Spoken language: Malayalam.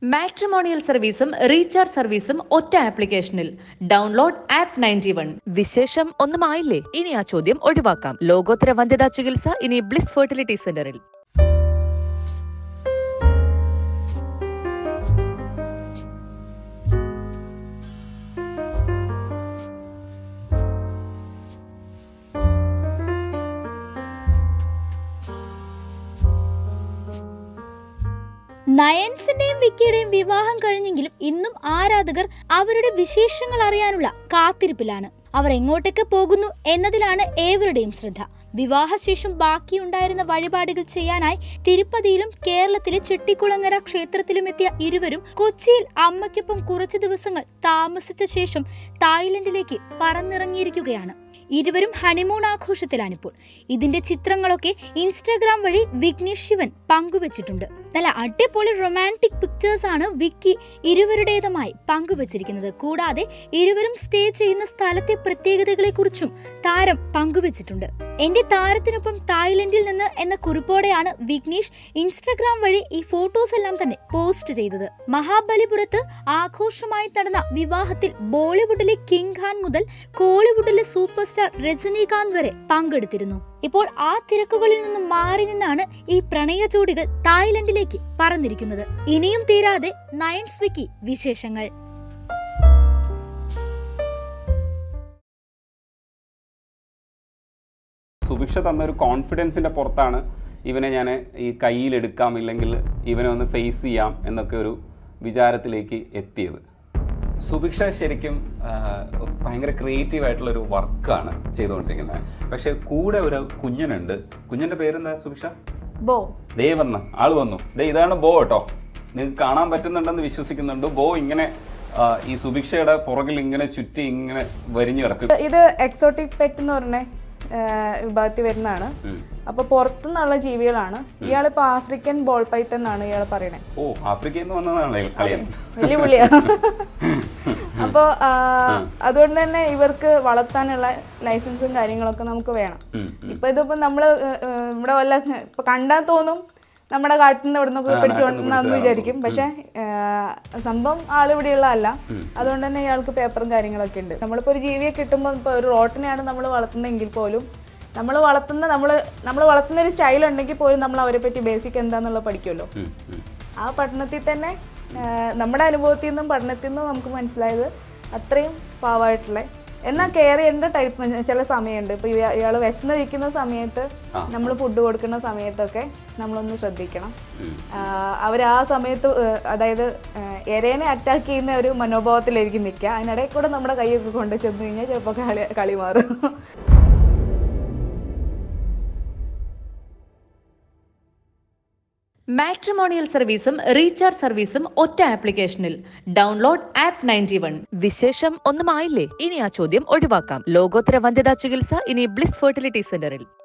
മാട്രിമോണിയൽ സർവീസും റീചാർജ് സർവീസും ഒറ്റ ആപ്ലിക്കേഷനിൽ ഡൗൺലോഡ് ആപ്പ് നയൻറ്റി വൺ വിശേഷം ഒന്നുമായില്ലേ ഇനി ആ ചോദ്യം ഒഴിവാക്കാം ലോകോത്തര വന്ധ്യതാ ചികിത്സ ഇനി ബ്ലിസ് ഫെർട്ടിലിറ്റി സെന്ററിൽ നയൻസിന്റെയും വിക്കിയുടെയും വിവാഹം കഴിഞ്ഞെങ്കിലും ഇന്നും ആരാധകർ അവരുടെ വിശേഷങ്ങൾ അറിയാനുള്ള കാത്തിരിപ്പിലാണ് അവർ എങ്ങോട്ടൊക്കെ പോകുന്നു എന്നതിലാണ് ഏവരുടെയും ശ്രദ്ധ വിവാഹശേഷം ബാക്കിയുണ്ടായിരുന്ന വഴിപാടുകൾ ചെയ്യാനായി തിരുപ്പതിയിലും കേരളത്തിലെ ചെട്ടിക്കുളങ്ങര ക്ഷേത്രത്തിലും എത്തിയ ഇരുവരും കൊച്ചിയിൽ അമ്മയ്ക്കൊപ്പം കുറച്ചു ദിവസങ്ങൾ താമസിച്ച ശേഷം തായ്ലൻഡിലേക്ക് പറന്നിറങ്ങിയിരിക്കുകയാണ് ഇരുവരും ഹണിമൂൺ ആഘോഷത്തിലാണിപ്പോൾ ഇതിന്റെ ചിത്രങ്ങളൊക്കെ ഇൻസ്റ്റഗ്രാം വഴി വിഘ്നേഷ് ശിവൻ പങ്കുവച്ചിട്ടുണ്ട് നല്ല അടിപൊളി റൊമാൻറ്റിക് പിക്ചേഴ്സ് ആണ് വിക്കി ഇരുവരുടേതുമായി പങ്കുവച്ചിരിക്കുന്നത് കൂടാതെ ഇരുവരും സ്റ്റേ ചെയ്യുന്ന സ്ഥലത്തെ പ്രത്യേകതകളെ കുറിച്ചും താരം പങ്കുവച്ചിട്ടുണ്ട് എന്റെ താരത്തിനൊപ്പം തായ്ലൻഡിൽ നിന്ന് എന്ന കുറിപ്പോടെയാണ് വിഘ്നേഷ് ഇൻസ്റ്റഗ്രാം വഴി ഈ ഫോട്ടോസ് എല്ലാം തന്നെ പോസ്റ്റ് ചെയ്തത് മഹാബലിപുരത്ത് ആഘോഷമായി നടന്ന വിവാഹത്തിൽ ബോളിവുഡിലെ കിങ് ഖാൻ മുതൽ കോളിവുഡിലെ സൂപ്പർ സ്റ്റാർ രജനീകാന്ത് വരെ പങ്കെടുത്തിരുന്നു ഇപ്പോൾ ആ തിരക്കുകളിൽ നിന്നും മാറി നിന്നാണ് ഈ പ്രണയ ജോഡികൾ തായ്ലൻഡിലേക്ക് പറന്നിരിക്കുന്നത് ഇനിയും തീരാതെ നയൻസ് വിക്കി വിശേഷങ്ങൾ സുഭിക്ഷ തന്ന ഒരു കോൺഫിഡൻസിൻ്റെ പുറത്താണ് ഇവനെ ഞാൻ ഈ കയ്യിലെടുക്കാം ഇല്ലെങ്കിൽ ഇവനെ ഒന്ന് ഫേസ് ചെയ്യാം എന്നൊക്കെ ഒരു വിചാരത്തിലേക്ക് എത്തിയത് സുഭിക്ഷ ശരിക്കും ആ, ഭയങ്കര ക്രിയേറ്റീവ് ആയിട്ടുള്ള ഒരു വർക്കാണ് ചെയ്തുകൊണ്ടിരിക്കുന്നത് പക്ഷേ കൂടെ ഒരു കുഞ്ഞനുണ്ട് കുഞ്ഞൻ്റെ പേരെന്താ സുഭിക്ഷ ബോ ദേ വന്ന ആള് വന്നു ദേ ഇതാണ് ബോ കേട്ടോ നിങ്ങൾക്ക് കാണാൻ പറ്റുന്നുണ്ടെന്ന് വിശ്വസിക്കുന്നുണ്ട് ബോ ഇങ്ങനെ ആ, ഈ സുഭിക്ഷയുടെ പുറകിൽ ഇങ്ങനെ ചുറ്റി ഇങ്ങനെ വരിഞ്ഞു കിടക്കും ഇത് എക്സോട്ടിക് പെറ്റ് എന്ന് പറഞ്ഞ വിഭാഗത്തിൽ വരുന്നതാണ് ഉം. അപ്പൊ പുറത്തുനിന്നുള്ള ജീവികളാണ് ഇയാളിപ്പോ ആഫ്രിക്കൻ ബോൾ പൈത്തൻ എന്നാണ് ഇയാൾ പറയണേ ഓ ആഫ്രിക്കയിൽ നിന്ന് വന്നതാണ് കളിയൻ വലിയ പുള്ളിയാ അപ്പോ ആ, അതുകൊണ്ട് തന്നെ ഇവർക്ക് വളർത്താനുള്ള ലൈസൻസും കാര്യങ്ങളൊക്കെ നമുക്ക് വേണം ഉം, ഉം. ഇപ്പൊ ഇതിപ്പോ നമ്മള് ഏ, ഏ, ഇവിടെ വല്ല ഇപ്പൊ കണ്ടാൽ തോന്നും നമ്മുടെ കാട്ടിൽ നിന്ന് ഇവിടെ നിന്നൊക്കെ ആ, പിടിച്ചുകൊണ്ടെന്ന് നാട്ടിൽ നിന്ന് വിചാരിക്കും പക്ഷെ സംഭവം ആൾ ഇവിടെയുള്ളതല്ല ഉം. അതുകൊണ്ട് തന്നെ ഇയാൾക്ക് പേപ്പറും കാര്യങ്ങളൊക്കെ ഉണ്ട് നമ്മളിപ്പോ ഒരു ജീവിയെ കിട്ടുമ്പോൾ ഇപ്പൊ ഒരു റോട്ടിനെയാണ് നമ്മൾ വളർത്തുന്നതെങ്കിൽ പോലും നമ്മൾ വളർത്തുന്ന നമ്മൾ നമ്മൾ വളർത്തുന്ന ഒരു സ്റ്റൈൽ ഉണ്ടെങ്കിൽ പോലും നമ്മൾ അവരെ പറ്റി ബേസിക് എന്താന്നുള്ളത് പഠിക്കുമല്ലോ ഉം, ഉം. ആ പഠനത്തിൽ തന്നെ ആ, നമ്മുടെ അനുഭവത്തിൽ നിന്നും പഠനത്തിൽ നിന്നും നമുക്ക് മനസ്സിലായത് അത്രയും പാവമായിട്ടുള്ള എന്നാൽ കെയർ ചെയ്യേണ്ട ടൈപ്പ് ചില സമയമുണ്ട് ഇപ്പോൾ ഇയാൾ വിശന്നിരിക്കുന്ന സമയത്ത് ആ. നമ്മൾ ഫുഡ് കൊടുക്കുന്ന സമയത്തൊക്കെ നമ്മളൊന്ന് ശ്രദ്ധിക്കണം ഉം. അവർ ആ സമയത്ത് ആ, അതായത് ആ, എരേനെ അറ്റാക്ക് ചെയ്യുന്ന ഒരു മനോഭാവത്തിലായിരിക്കും നിൽക്കുക അതിനിടയിൽ കൂടെ നമ്മുടെ കൈയൊക്കെ കൊണ്ട് ചെന്ന് കഴിഞ്ഞാൽ ചിലപ്പോൾ കളി കളി മാറും മാട്രിമോണിയൽ സർവീസും റീചാർജ് സർവീസും ഒറ്റ ആപ്ലിക്കേഷനിൽ ഡൗൺലോഡ് ആപ്പ് നയൻറ്റി വൺ വിശേഷം ഒന്നുമായില്ലേ ഇനി ആ ചോദ്യം ഒഴിവാക്കാം ലോകോത്തര വന്ധ്യതാ ചികിത്സ ഇനി ബ്ലിസ് ഫെർട്ടിലിറ്റി സെന്ററിൽ